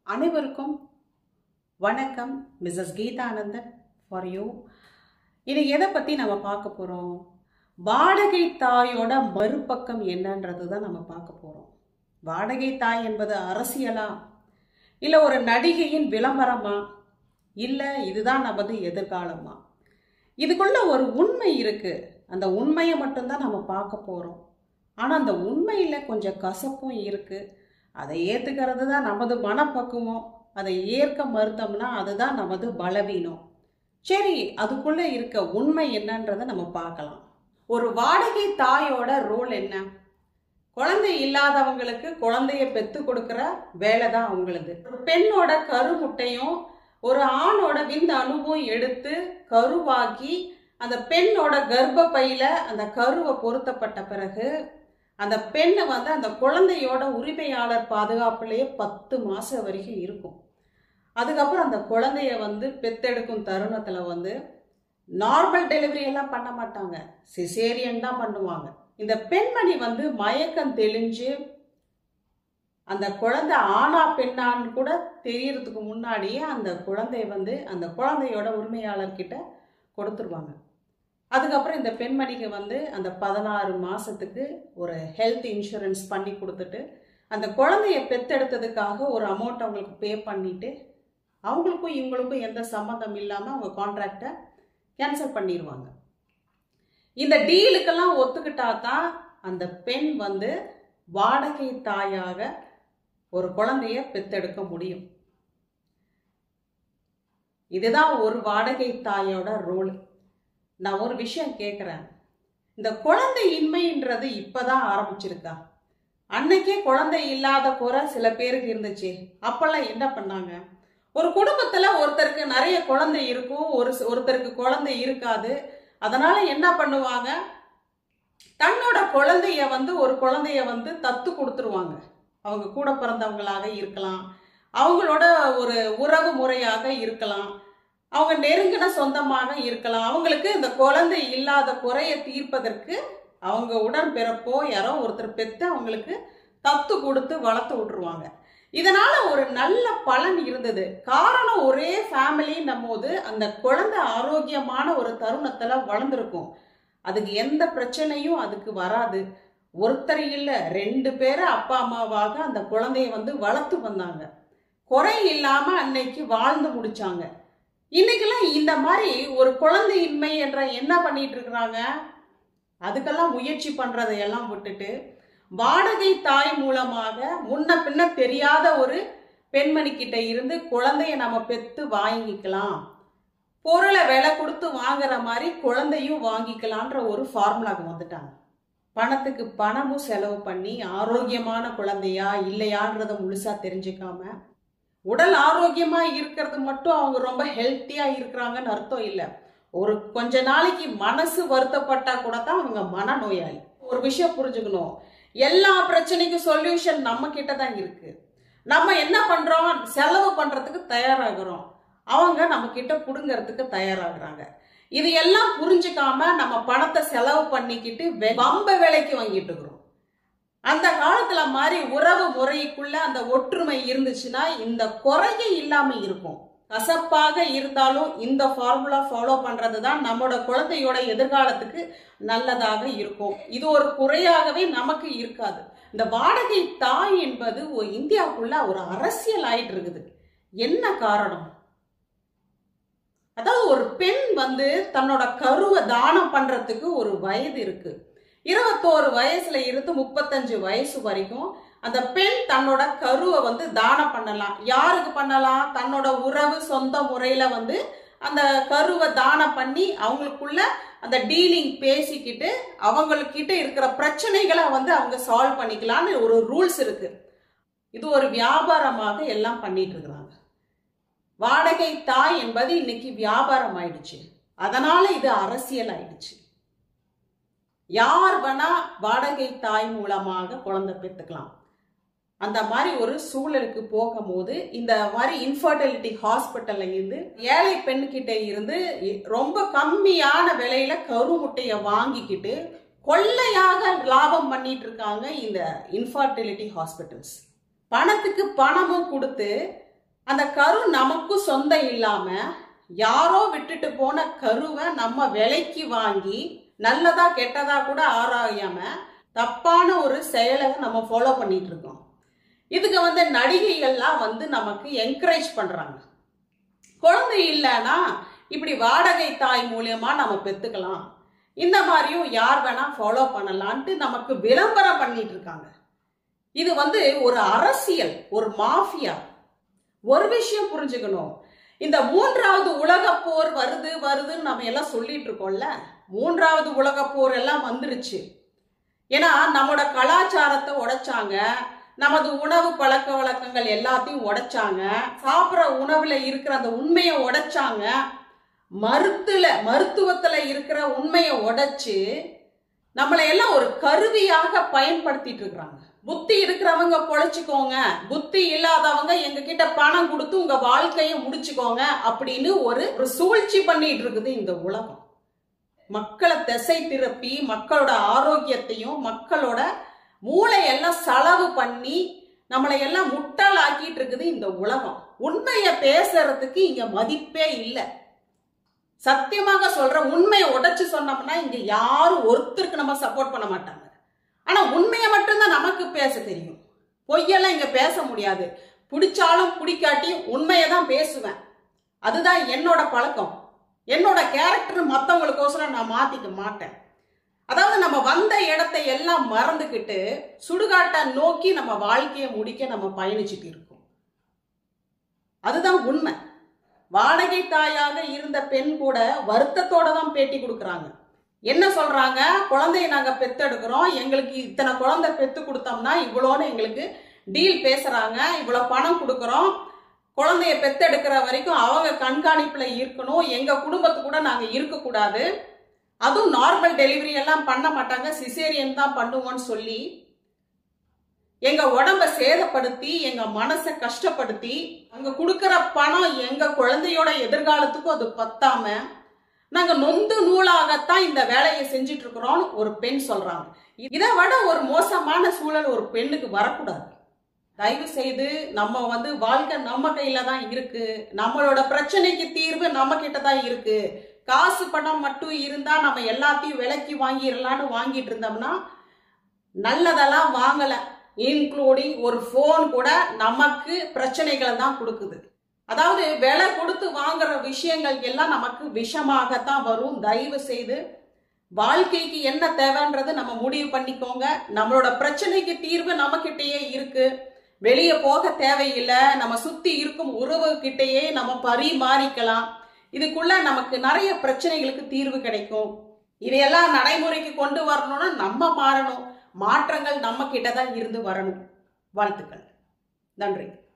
அனைவருக்கும் வணக்கம் Mrs கீதானந்தன் for you இது எதை பற்றி நம்ம பார்க்க போகிறோம் வாடகை தாயோட மறுபக்கம் என்னன்றது தான் நம்ம பார்க்க போகிறோம் வாடகை தாய் என்பது அரசியலா இல்லை ஒரு நடிகையின் விளம்பரமா இல்லை இதுதான் நமது எதிர்காலமா இதுக்குள்ள ஒரு உண்மை இருக்கு அந்த உண்மையை மட்டும்தான் நம்ம பார்க்க போகிறோம் ஆனால் அந்த உண்மையில் கொஞ்சம் கசப்பும் இருக்கு அதை ஏற்றுக்கிறது தான் நமது மனப்பக்குவம் அதை ஏற்க மறுத்தோம்னா அதுதான் நமது பலவீனம் சரி அதுக்குள்ள இருக்க உண்மை என்னன்றதை நம்ம பார்க்கலாம் ஒரு வாடகை தாயோட ரோல் என்ன குழந்தை இல்லாதவங்களுக்கு குழந்தைய பெத்து கொடுக்கிற வேலை தான் அவங்களது ஒரு பெண்ணோட கருமுட்டையும் ஒரு ஆணோட விந்த அணுவும் எடுத்து கருவாக்கி அந்த பெண்ணோட கர்ப்பப்பையில அந்த கருவை பொருத்தப்பட்ட பிறகு அந்த பெண்ணை வந்து அந்த குழந்தையோட உரிமையாளர் பாதுகாப்புலேயே பத்து மாதம் வரைக்கும் இருக்கும் அதுக்கப்புறம் அந்த குழந்தைய வந்து பெத்தெடுக்கும் தருணத்தில் வந்து நார்மல் டெலிவரி எல்லாம் பண்ண மாட்டாங்க சிசேரியன் தான் பண்ணுவாங்க இந்த பெண்மணி வந்து மயக்கம் தெளிஞ்சு அந்த குழந்தை ஆணா பெண்ணான்னு கூட தெரியறதுக்கு முன்னாடியே அந்த குழந்தைய வந்து அந்த குழந்தையோட உரிமையாளர்கிட்ட கொடுத்துருவாங்க அதுக்கப்புறம் இந்த பெண்மணிக்கு வந்து அந்த பதினாறு மாதத்துக்கு ஒரு ஹெல்த் இன்சூரன்ஸ் பண்ணி கொடுத்துட்டு அந்த குழந்தைய பெத்தெடுத்ததுக்காக ஒரு அமௌண்ட் அவங்களுக்கு பே பண்ணிட்டு அவங்களுக்கும் இவங்களுக்கும் எந்த சம்மந்தம் இல்லாமல் அவங்க கான்ட்ராக்டை கேன்சல் பண்ணிடுவாங்க இந்த டீலுக்கெல்லாம் ஒத்துக்கிட்டா தான் அந்த பெண் வந்து வாடகை தாயாக ஒரு குழந்தைய பெத்தெடுக்க முடியும் இதுதான் ஒரு வாடகை தாயோட ரோல் நான் ஒரு விஷயம் கேட்குறேன் இந்த குழந்தை இன்மைன்றது இப்பதான் ஆரம்பிச்சிருக்கா அன்னைக்கே குழந்தை இல்லாத குறை சில பேருக்கு இருந்துச்சு அப்பெல்லாம் என்ன பண்ணாங்க ஒரு குடும்பத்துல ஒருத்தருக்கு நிறைய குழந்தை இருக்கும் ஒரு ஒருத்தருக்கு குழந்தை இருக்காது அதனால என்ன பண்ணுவாங்க தன்னோட குழந்தைய வந்து ஒரு குழந்தைய வந்து தத்து கொடுத்துருவாங்க அவங்க கூட பிறந்தவங்களாக இருக்கலாம் அவங்களோட ஒரு உறவு முறையாக இருக்கலாம் அவங்க நெருங்கின சொந்தமாக இருக்கலாம் அவங்களுக்கு இந்த குழந்தை இல்லாத குறைய தீர்ப்பதற்கு அவங்க உடன் பிறப்போ யாரோ ஒருத்தர் பெற்று அவங்களுக்கு தத்து கொடுத்து வளர்த்து விட்டுருவாங்க இதனால ஒரு நல்ல பலன் இருந்தது காரணம் ஒரே ஃபேமிலின்னும் போது அந்த குழந்தை ஆரோக்கியமான ஒரு தருணத்துல வளர்ந்துருக்கும் அதுக்கு எந்த பிரச்சனையும் அதுக்கு வராது ஒருத்தர் இல்லை ரெண்டு பேரை அப்பா அம்மாவாக அந்த குழந்தைய வந்து வளர்த்து வந்தாங்க குறை இல்லாம அன்னைக்கு வாழ்ந்து முடிச்சாங்க இன்னைக்கெல்லாம் இந்த மாதிரி ஒரு குழந்தையின்மை என்ற என்ன பண்ணிட்டு இருக்கிறாங்க அதுக்கெல்லாம் முயற்சி பண்றதையெல்லாம் விட்டுட்டு வாடகை தாய் மூலமாக முன்ன பின்ன தெரியாத ஒரு பெண்மணி கிட்ட இருந்து குழந்தைய நம்ம பெத்து வாங்கிக்கலாம் பொருளை விலை கொடுத்து வாங்குற மாதிரி குழந்தையும் வாங்கிக்கலான்ற ஒரு ஃபார்முலாக்கு வந்துட்டாங்க பணத்துக்கு பணமும் செலவு பண்ணி ஆரோக்கியமான குழந்தையா இல்லையான்றத முழுசா தெரிஞ்சுக்காம உடல் ஆரோக்கியமா இருக்கிறது மட்டும் அவங்க ரொம்ப ஹெல்த்தியா இருக்கிறாங்கன்னு அர்த்தம் இல்லை ஒரு கொஞ்ச நாளைக்கு மனசு வருத்தப்பட்டா கூட தான் அவங்க மனநோயாளி ஒரு விஷயம் புரிஞ்சுக்கணும் எல்லா பிரச்சனைக்கும் சொல்யூஷன் நம்ம கிட்ட தான் இருக்கு நம்ம என்ன பண்றோம் செலவு பண்றதுக்கு தயாராகிறோம் அவங்க நம்ம கிட்ட புடுங்கிறதுக்கு தயாராகிறாங்க இது எல்லாம் புரிஞ்சுக்காம நம்ம பணத்தை செலவு பண்ணிக்கிட்டு வம்ப விலைக்கு வாங்கிட்டு இருக்கிறோம் அந்த காலத்துல மாதிரி உறவு முறைக்குள்ள அந்த ஒற்றுமை இருந்துச்சுன்னா இந்த குறையே இல்லாம இருக்கும் கசப்பாக இருந்தாலும் இந்த ஃபார்முலா ஃபாலோ பண்றது தான் நம்மளோட குழந்தையோட எதிர்காலத்துக்கு நல்லதாக இருக்கும் இது ஒரு குறையாகவே நமக்கு இருக்காது இந்த வாடகை தாய் என்பது ஒரு இந்தியாவுக்குள்ள ஒரு அரசியல் ஆயிட்டு இருக்குது என்ன காரணம் அதாவது ஒரு பெண் வந்து தன்னோட கருவை தானம் பண்றதுக்கு ஒரு வயது இருக்கு இருபத்தோரு வயசுல இருந்து முப்பத்தஞ்சு வயசு வரைக்கும் அந்த பெண் தன்னோட கருவை வந்து தானம் பண்ணலாம் யாருக்கு பண்ணலாம் தன்னோட உறவு சொந்த முறையில வந்து அந்த கருவை தானம் பண்ணி அவங்களுக்குள்ள அந்த டீலிங் பேசிக்கிட்டு அவங்களுக்கிட்ட இருக்கிற பிரச்சனைகளை வந்து அவங்க சால்வ் பண்ணிக்கலாம்னு ஒரு ரூல்ஸ் இருக்கு இது ஒரு வியாபாரமாக எல்லாம் பண்ணிட்டு இருக்கிறாங்க வாடகை தாய் என்பது இன்னைக்கு வியாபாரம் ஆயிடுச்சு அதனால இது அரசியல் ஆயிடுச்சு யார் வேணா வாடகை தாய் மூலமாக குழந்தை பெற்றுக்கலாம் அந்த மாதிரி ஒரு சூழலுக்கு போகும்போது இந்த மாதிரி இன்ஃபர்டிலிட்டி ஹாஸ்பிட்டல்ல இருந்து ஏழை பெண்கிட்ட இருந்து ரொம்ப கம்மியான விலையில கருமுட்டையை வாங்கிக்கிட்டு கொள்ளையாக லாபம் பண்ணிட்டு இருக்காங்க இந்த இன்ஃபர்டிலிட்டி ஹாஸ்பிட்டல்ஸ் பணத்துக்கு பணமும் கொடுத்து அந்த கரு நமக்கு சொந்தம் இல்லாம யாரோ விட்டுட்டு போன கருவை நம்ம விலைக்கு வாங்கி நல்லதா கெட்டதா கூட ஆராயாம தப்பான ஒரு செயலை நம்ம ஃபாலோ பண்ணிட்டு இருக்கோம் இதுக்கு வந்து நடிகைகள்லாம் வந்து நமக்கு என்கரேஜ் பண்றாங்க குழந்தை இல்லைன்னா இப்படி வாடகை தாய் மூலியமா நம்ம பெத்துக்கலாம் இந்த மாதிரியும் யார் வேணா ஃபாலோ பண்ணலான்ட்டு நமக்கு விளம்பரம் பண்ணிட்டு இருக்காங்க இது வந்து ஒரு அரசியல் ஒரு மாஃபியா ஒரு விஷயம் புரிஞ்சுக்கணும் இந்த மூன்றாவது உலக போர் வருது வருதுன்னு நம்ம எல்லாம் சொல்லிட்டு இருக்கோம்ல மூன்றாவது உலக போர் எல்லாம் வந்துருச்சு ஏன்னா நம்மளோட கலாச்சாரத்தை உடைச்சாங்க நமது உணவு பழக்க வழக்கங்கள் எல்லாத்தையும் உடைச்சாங்க சாப்பிட்ற உணவுல இருக்கிற அந்த உண்மையை உடைச்சாங்க மருத்துல மருத்துவத்துல இருக்கிற உண்மையை உடைச்சு நம்மளை எல்லாம் ஒரு கருவியாக பயன்படுத்திட்டு இருக்கிறாங்க புத்தி இருக்கிறவங்க பொழைச்சிக்கோங்க புத்தி இல்லாதவங்க எங்க கிட்ட பணம் கொடுத்து உங்க வாழ்க்கையை முடிச்சுக்கோங்க அப்படின்னு ஒரு ஒரு சூழ்ச்சி பண்ணிட்டு இருக்குது இந்த உலகம் மக்களை திசை திருப்பி மக்களோட ஆரோக்கியத்தையும் மக்களோட மூளையெல்லாம் செலவு பண்ணி நம்மளை எல்லாம் முட்டாளாக்கிட்டு இருக்குது இந்த உலகம் உண்மையை பேசுறதுக்கு இங்க மதிப்பே இல்லை சத்தியமாக சொல்ற உண்மையை உடைச்சு சொன்னோம்னா இங்க யாரும் ஒருத்தருக்கு நம்ம சப்போர்ட் பண்ண மாட்டாங்க ஆனா உண்மையை மட்டும்தான் நமக்கு பேச தெரியும் பொய்யெல்லாம் இங்க பேச முடியாது பிடிச்சாலும் பிடிக்காட்டியும் உண்மையை தான் பேசுவேன் அதுதான் என்னோட பழக்கம் என்னோட கேரக்டர் மற்றவங்களுக்கோசரம் நான் மாத்திக்க மாட்டேன் அதாவது நம்ம வந்த இடத்தை எல்லாம் மறந்துக்கிட்டு சுடுகாட்டை நோக்கி நம்ம வாழ்க்கையை முடிக்க நம்ம பயணிச்சுட்டு இருக்கோம் அதுதான் உண்மை வாடகை தாயாக இருந்த பெண் கூட வருத்தத்தோட தான் பேட்டி கொடுக்குறாங்க என்ன சொல்றாங்க குழந்தைய நாங்க பெத்தெடுக்கிறோம் எங்களுக்கு இத்தனை குழந்தை பெத்து கொடுத்தோம்னா இவ்வளோன்னு எங்களுக்கு டீல் பேசுறாங்க இவ்வளவு பணம் கொடுக்குறோம் குழந்தைய பெத்தெடுக்கிற வரைக்கும் அவங்க கண்காணிப்புல இருக்கணும் எங்க குடும்பத்து கூட நாங்க இருக்கக்கூடாது அதுவும் நார்மல் டெலிவரி எல்லாம் பண்ண மாட்டாங்க சிசேரியன் தான் பண்ணுவோம்னு சொல்லி எங்க உடம்ப சேதப்படுத்தி எங்க மனசை கஷ்டப்படுத்தி அங்க கொடுக்கிற பணம் எங்க குழந்தையோட எதிர்காலத்துக்கும் அது பத்தாம நாங்க நொந்து நூலாகத்தான் இந்த வேலையை செஞ்சுட்டு இருக்கிறோம்னு ஒரு பெண் சொல்றாங்க இதை விட ஒரு மோசமான சூழல் ஒரு பெண்ணுக்கு வரக்கூடாது தயவு செய்து நம்ம வந்து வாழ்க்கை நம்ம கையில தான் இருக்கு நம்மளோட பிரச்சனைக்கு தீர்வு நம்ம கிட்ட தான் இருக்கு காசு பணம் மட்டும் இருந்தா நம்ம எல்லாத்தையும் விலைக்கு வாங்கிடலான்னு வாங்கிட்டு இருந்தோம்னா நல்லதெல்லாம் வாங்கல இன்க்ளூடிங் ஒரு ஃபோன் கூட நமக்கு பிரச்சனைகளை தான் கொடுக்குது அதாவது விலை கொடுத்து வாங்குற விஷயங்கள் எல்லாம் நமக்கு விஷமாகத்தான் வரும் தயவு செய்து வாழ்க்கைக்கு என்ன தேவைன்றது நம்ம முடிவு பண்ணிக்கோங்க நம்மளோட பிரச்சனைக்கு தீர்வு நம்ம கிட்டேயே இருக்கு வெளியே போக தேவையில்லை நம்ம சுத்தி இருக்கும் உறவு கிட்டேயே நம்ம பரிமாறிக்கலாம் இதுக்குள்ள நமக்கு நிறைய பிரச்சனைகளுக்கு தீர்வு கிடைக்கும் இதையெல்லாம் நடைமுறைக்கு கொண்டு வரணும்னா நம்ம மாறணும் மாற்றங்கள் நம்ம கிட்ட தான் இருந்து வரணும் வாழ்த்துக்கள் நன்றி